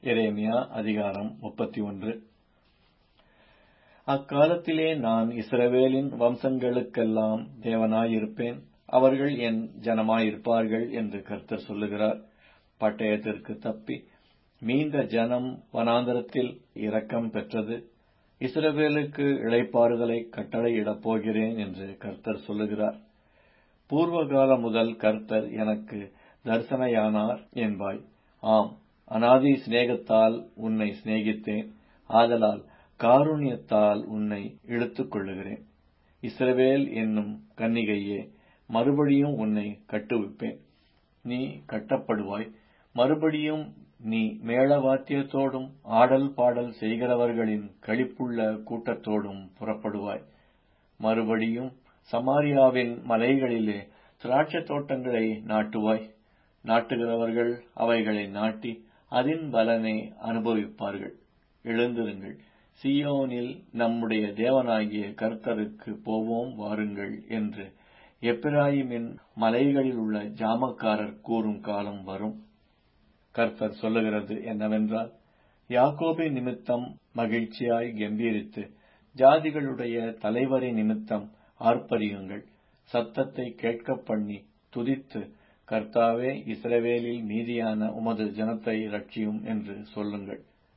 எரேமியா அதிகாரம் முப்பத்தி ஒன்று அக்காலத்திலே நான் இஸ்ரவேலின் வம்சங்களுக்கெல்லாம் தேவனாயிருப்பேன் அவர்கள் என் ஜனமாயிருப்பார்கள் என்று கர்த்தர் சொல்லுகிறார் பட்டயத்திற்கு தப்பி மீந்த ஜனம் வனாந்தரத்தில் இரக்கம் பெற்றது இஸ்ரவேலுக்கு இளைப்பாறுதலை கட்டளையிடப் போகிறேன் என்று கர்த்தர் சொல்லுகிறார் பூர்வகாலம் முதல் கர்த்தர் எனக்கு தரிசனையானார் என்பாய் ஆம் அனாதி சிநேகத்தால் உன்னை சிநேகித்தேன் ஆதலால் காருண்யத்தால் உன்னை இழுத்துக் கொள்ளுகிறேன் இஸ்ரவேல் என்னும் கன்னிகையே மறுபடியும் உன்னை கட்டுவிப்பேன் நீ கட்டப்படுவாய் மறுபடியும் நீ மேளவாத்தியத்தோடும் ஆடல் பாடல் செய்கிறவர்களின் களிப்புள்ள கூட்டத்தோடும் புறப்படுவாய் மறுபடியும் சமாரியாவின் மலைகளிலே திராட்சத் தோட்டங்களை நாட்டுவாய் நாட்டுகிறவர்கள் அவைகளை நாட்டி அதன் பலனை அனுபவிப்பார்கள் எழுந்திருங்கள் சியோனில் நம்முடைய தேவனாகிய கர்த்தருக்கு போவோம் வாருங்கள் என்று எப்பிராயிமின் மலைகளில் உள்ள ஜாமக்காரர் கூறும் காலம் வரும் கர்த்தர் சொல்லுகிறது என்னவென்றால் யாக்கோபி நிமித்தம் மகிழ்ச்சியாய் கம்பீரித்து ஜாதிகளுடைய தலைவரை நிமித்தம் ஆர்ப்பரியுங்கள் சத்தத்தை கேட்க பண்ணி துதித்து கர்த்தாவே இஸ்ரவேலில் மீதியான உமது ஜனத்தை ரட்சியும் என்று சொல்லுங்கள்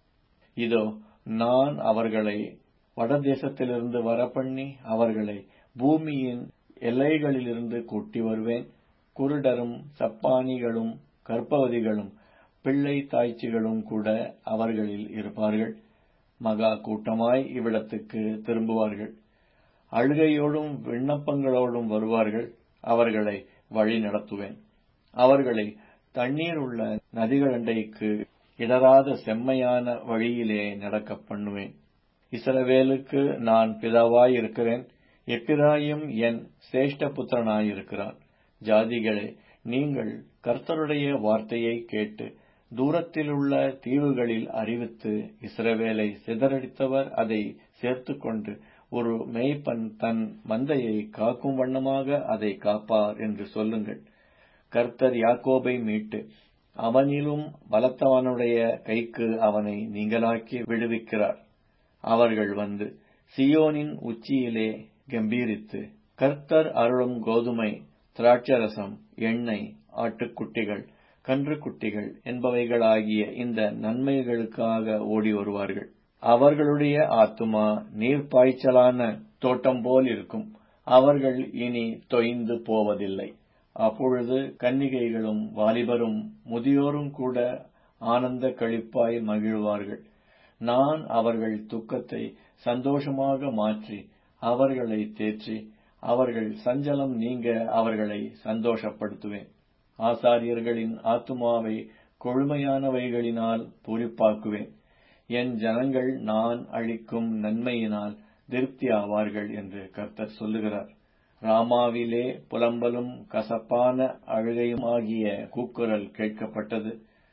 இதோ நான் அவர்களை வடதேசத்திலிருந்து வரப்பண்ணி அவர்களை பூமியின் எல்லைகளிலிருந்து கூட்டி வருவேன் குருடரும் சப்பானிகளும் கற்பவதிகளும் பிள்ளை தாய்ச்சிகளும் கூட அவர்களில் இருப்பார்கள் மகா கூட்டமாய் இவ்விடத்துக்கு திரும்புவார்கள் அழுகையோடும் விண்ணப்பங்களோடும் வருவார்கள் அவர்களை வழி நடத்துவேன் அவர்களை தண்ணீர் உள்ள நதிகளண்டைக்கு இடராத செம்மையான வழியிலே நடக்க பண்ணுவேன் இஸ்ரவேலுக்கு நான் பிதாவாய் இருக்கிறேன் எப்பிராயும் என் சிரேஷ்ட புத்திரனாயிருக்கிறான் ஜாதிகளே நீங்கள் கர்த்தருடைய வார்த்தையை கேட்டு தூரத்திலுள்ள தீவுகளில் அறிவித்து இஸ்ரவேலை சிதறடித்தவர் அதை சேர்த்துக்கொண்டு ஒரு மேய்ப்பன் தன் மந்தையை காக்கும் வண்ணமாக அதை காப்பார் என்று சொல்லுங்கள் கர்த்தர் யாக்கோபை மீட்டு அவனிலும் பலத்தவனுடைய கைக்கு அவனை நீங்களாக்கி விடுவிக்கிறார் அவர்கள் வந்து சியோனின் உச்சியிலே கம்பீரித்து கர்த்தர் அருளும் கோதுமை திராட்சரசம் எண்ணெய் ஆட்டுக்குட்டிகள் கன்றுக்குட்டிகள் என்பவைகளாகிய இந்த நன்மைகளுக்காக ஓடி வருவார்கள் அவர்களுடைய ஆத்துமா நீர்ப்பாய்ச்சலான தோட்டம் போல் இருக்கும் அவர்கள் இனி தொய்ந்து போவதில்லை அப்பொழுது கன்னிகைகளும் வாலிபரும் முதியோரும் கூட ஆனந்த கழிப்பாய் மகிழ்வார்கள் நான் அவர்கள் துக்கத்தை சந்தோஷமாக மாற்றி அவர்களை தேற்றி அவர்கள் சஞ்சலம் நீங்க அவர்களை சந்தோஷப்படுத்துவேன் ஆசாரியர்களின் ஆத்துமாவை கொழுமையானவைகளினால் பூரிப்பாக்குவேன் என் ஜனங்கள் நான் அளிக்கும் நன்மையினால் திருப்தி ஆவார்கள் என்று கர்த்தர் சொல்லுகிறார் ராமாவிலே புலம்பலும் கசப்பான அழுகையுமாகிய கூக்குரல் கேட்கப்பட்டது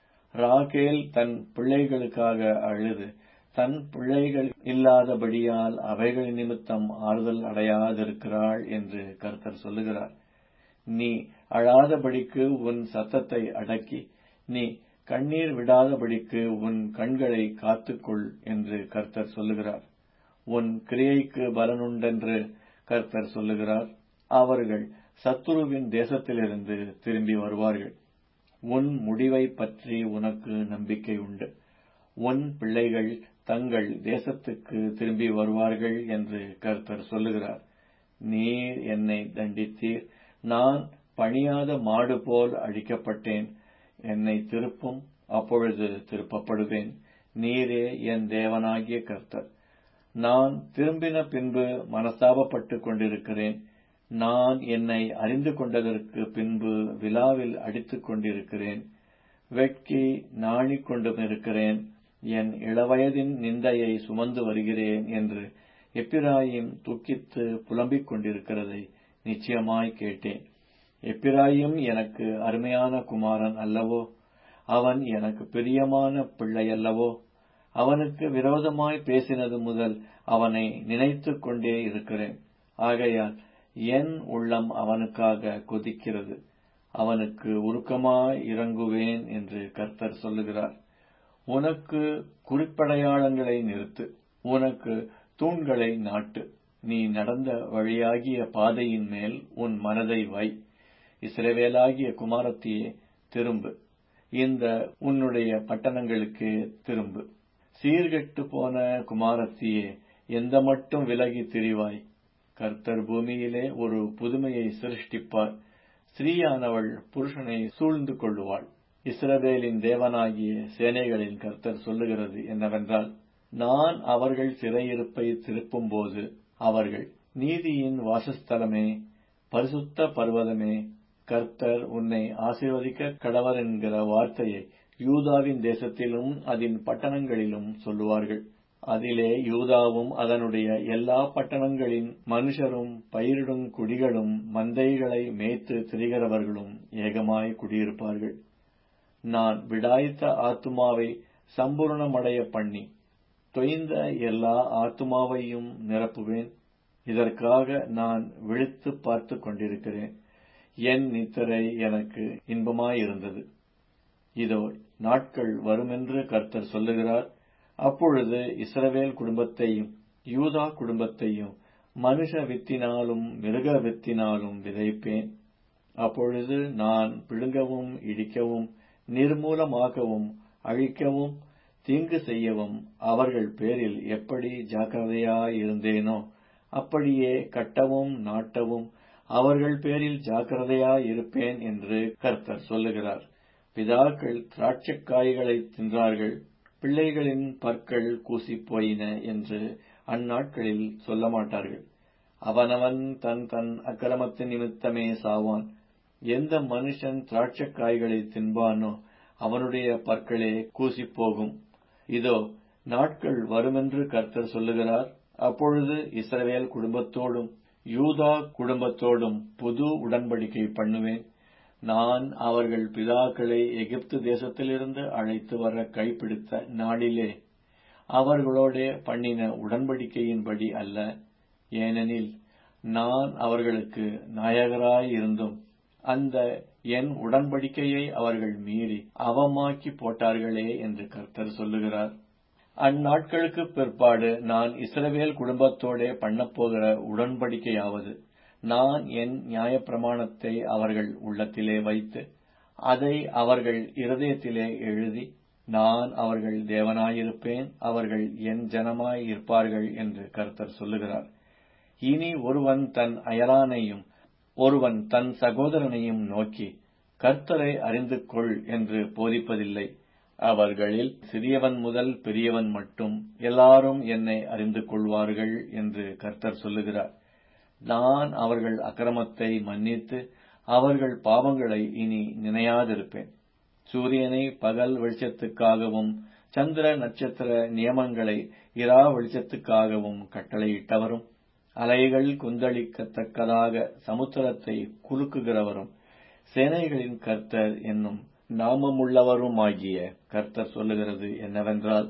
ராகேல் தன் பிள்ளைகளுக்காக அழுது தன் பிள்ளைகள் இல்லாதபடியால் அவைகள் நிமித்தம் ஆறுதல் அடையாதிருக்கிறாள் என்று கர்த்தர் சொல்லுகிறார் நீ அழாதபடிக்கு உன் சத்தத்தை அடக்கி நீ கண்ணீர் விடாதபடிக்கு உன் கண்களை காத்துக்கொள் என்று கர்த்தர் சொல்லுகிறார் உன் கிரியைக்கு பலனுண்டென்று கர்த்தர் சொல்லுகிறார் அவர்கள் சத்துருவின் தேசத்திலிருந்து திரும்பி வருவார்கள் உன் முடிவை பற்றி உனக்கு நம்பிக்கை உண்டு உன் பிள்ளைகள் தங்கள் தேசத்துக்கு திரும்பி வருவார்கள் என்று கர்த்தர் சொல்லுகிறார் நீர் என்னை தண்டித்தீர் நான் பணியாத மாடு போல் அழிக்கப்பட்டேன் என்னை திருப்பும் அப்பொழுது திருப்பப்படுவேன் நீரே என் தேவனாகிய கர்த்தர் நான் திரும்பின பின்பு மனஸ்தாபப்பட்டுக் கொண்டிருக்கிறேன் நான் என்னை அறிந்து கொண்டதற்கு பின்பு விழாவில் அடித்துக் கொண்டிருக்கிறேன் வெட்கி நாணிக் கொண்டும் இருக்கிறேன் என் இளவயதின் நிந்தையை சுமந்து வருகிறேன் என்று எப்பிராயிம் துக்கித்து புலம்பிக் கொண்டிருக்கிறதை நிச்சயமாய் கேட்டேன் எப்பிராயிம் எனக்கு அருமையான குமாரன் அல்லவோ அவன் எனக்கு பிரியமான பிள்ளையல்லவோ அவனுக்கு விரோதமாய் பேசினது முதல் அவனை நினைத்துக் கொண்டே இருக்கிறேன் ஆகையால் என் உள்ளம் அவனுக்காக கொதிக்கிறது அவனுக்கு உருக்கமாய் இறங்குவேன் என்று கர்த்தர் சொல்லுகிறார் உனக்கு குறிப்படையாளங்களை நிறுத்து உனக்கு தூண்களை நாட்டு நீ நடந்த வழியாகிய பாதையின் மேல் உன் மனதை வை இஸ்ரவேலாகிய குமாரத்தியே திரும்பு இந்த உன்னுடைய பட்டணங்களுக்கே திரும்பு சீர்கெட்டு போன குமாரத்தியே எந்த மட்டும் விலகி திரிவாய் கர்த்தர் பூமியிலே ஒரு புதுமையை சிருஷ்டிப்பார் ஸ்ரீயானவள் புருஷனை சூழ்ந்து கொள்ளுவாள் இஸ்ரவேலின் தேவனாகிய சேனைகளின் கர்த்தர் சொல்லுகிறது என்னவென்றால் நான் அவர்கள் சிறையிருப்பை திருப்பும்போது அவர்கள் நீதியின் வாசஸ்தலமே பரிசுத்த பர்வதமே கர்த்தர் உன்னை ஆசீர்வதிக்க கடவர் என்கிற வார்த்தையை யூதாவின் தேசத்திலும் அதன் பட்டணங்களிலும் சொல்லுவார்கள் அதிலே யூதாவும் அதனுடைய எல்லா பட்டணங்களின் மனுஷரும் பயிரிடும் குடிகளும் மந்தைகளை மேய்த்து திரிகிறவர்களும் ஏகமாய் குடியிருப்பார்கள் நான் விடாய்த்த ஆத்துமாவை சம்பூர்ணமடைய பண்ணி தொய்ந்த எல்லா ஆத்துமாவையும் நிரப்புவேன் இதற்காக நான் விழித்து பார்த்து கொண்டிருக்கிறேன் என் நித்திரை எனக்கு இன்பமாயிருந்தது இதோ நாட்கள் வருமென்று கர்த்தர் சொல்லுகிறார் அப்பொழுது இஸ்ரவேல் குடும்பத்தையும் யூதா குடும்பத்தையும் மனுஷ வித்தினாலும் மிருக வித்தினாலும் விதைப்பேன் அப்பொழுது நான் பிடுங்கவும் இடிக்கவும் நிர்மூலமாக்கவும் அழிக்கவும் தீங்கு செய்யவும் அவர்கள் பேரில் எப்படி ஜாக்கிரதையாயிருந்தேனோ அப்படியே கட்டவும் நாட்டவும் அவர்கள் பேரில் ஜாக்கிரதையாயிருப்பேன் என்று கர்த்தர் சொல்லுகிறார் பிதாக்கள் திராட்சக்காய்களை தின்றார்கள் பிள்ளைகளின் பற்கள் கூசிப் போயின என்று அந்நாட்களில் சொல்ல மாட்டார்கள் அவனவன் தன் தன் அக்கிரமத்தின் நிமித்தமே சாவான் எந்த மனுஷன் திராட்சக்காய்களை தின்பானோ அவனுடைய பற்களே கூசிப் போகும் இதோ நாட்கள் வருமென்று கர்த்தர் சொல்லுகிறார் அப்பொழுது இஸ்ரவேல் குடும்பத்தோடும் யூதா குடும்பத்தோடும் புது உடன்படிக்கை பண்ணுவேன் நான் அவர்கள் பிதாக்களை எகிப்து தேசத்திலிருந்து அழைத்து வர கைப்பிடித்த நாளிலே அவர்களோடே பண்ணின உடன்படிக்கையின்படி அல்ல ஏனெனில் நான் அவர்களுக்கு நாயகராயிருந்தும் அந்த என் உடன்படிக்கையை அவர்கள் மீறி அவமாக்கி போட்டார்களே என்று கர்த்தர் சொல்லுகிறார் அந்நாட்களுக்கு பிற்பாடு நான் இஸ்ரவேல் குடும்பத்தோடே பண்ணப்போகிற உடன்படிக்கையாவது நான் என் நியாயப்பிரமாணத்தை அவர்கள் உள்ளத்திலே வைத்து அதை அவர்கள் இருதயத்திலே எழுதி நான் அவர்கள் தேவனாயிருப்பேன் அவர்கள் என் ஜனமாய் இருப்பார்கள் என்று கர்த்தர் சொல்லுகிறார் இனி ஒருவன் தன் அயலானையும் ஒருவன் தன் சகோதரனையும் நோக்கி கர்த்தரை அறிந்து கொள் என்று போதிப்பதில்லை அவர்களில் சிறியவன் முதல் பெரியவன் மட்டும் எல்லாரும் என்னை அறிந்து கொள்வார்கள் என்று கர்த்தர் சொல்லுகிறார் நான் அவர்கள் அக்கிரமத்தை மன்னித்து அவர்கள் பாவங்களை இனி நினையாதிருப்பேன் சூரியனை பகல் வெளிச்சத்துக்காகவும் சந்திர நட்சத்திர நியமங்களை இரா வெளிச்சத்துக்காகவும் கட்டளையிட்டவரும் அலைகள் குந்தளிக்கத்தக்கதாக சமுத்திரத்தை குலுக்குகிறவரும் சேனைகளின் கர்த்தர் என்னும் நாமமுள்ளவருமாகிய கர்த்தர் சொல்லுகிறது என்னவென்றால்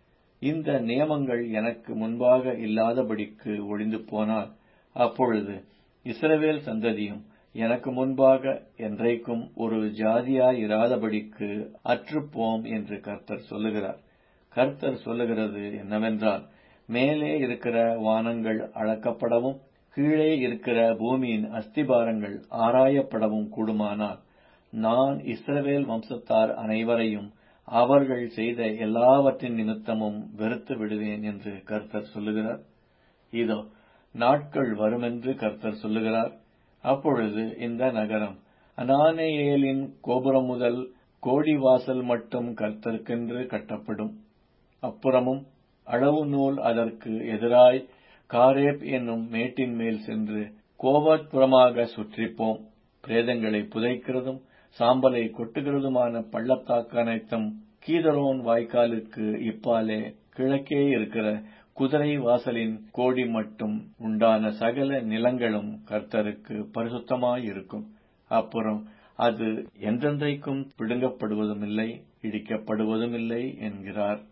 இந்த நியமங்கள் எனக்கு முன்பாக இல்லாதபடிக்கு ஒளிந்து போனால் அப்பொழுது இஸ்ரவேல் சந்ததியும் எனக்கு முன்பாக என்றைக்கும் ஒரு ஜாதியாயிராதபடிக்கு அற்றுப்போம் என்று கர்த்தர் சொல்லுகிறார் கர்த்தர் சொல்லுகிறது என்னவென்றால் மேலே இருக்கிற வானங்கள் அளக்கப்படவும் கீழே இருக்கிற பூமியின் அஸ்திபாரங்கள் ஆராயப்படவும் கூடுமானால் நான் இஸ்ரவேல் வம்சத்தார் அனைவரையும் அவர்கள் செய்த எல்லாவற்றின் நிமித்தமும் வெறுத்து விடுவேன் என்று கர்த்தர் சொல்லுகிறார் இதோ நாட்கள் வருமென்று கர்த்தர் சொல்லுகிறார் அப்பொழுது இந்த நகரம் அனானேயேலின் கோபுரம் முதல் கோடி வாசல் மட்டும் கர்த்தருக்கென்று கட்டப்படும் அப்புறமும் அளவு நூல் அதற்கு எதிராய் காரேப் என்னும் மேட்டின் மேல் சென்று கோபத்புறமாக சுற்றிப்போம் பிரேதங்களை புதைக்கிறதும் சாம்பலை கொட்டுகிறதுமான பள்ளத்தாக்கு அனைத்தும் கீதரோன் வாய்க்காலுக்கு இப்பாலே கிழக்கே இருக்கிற குதிரை வாசலின் கோடி மட்டும் உண்டான சகல நிலங்களும் கர்த்தருக்கு பரிசுத்தமாயிருக்கும் அப்புறம் அது என்றென்றைக்கும் பிடுங்கப்படுவதுமில்லை இடிக்கப்படுவதுமில்லை என்கிறார்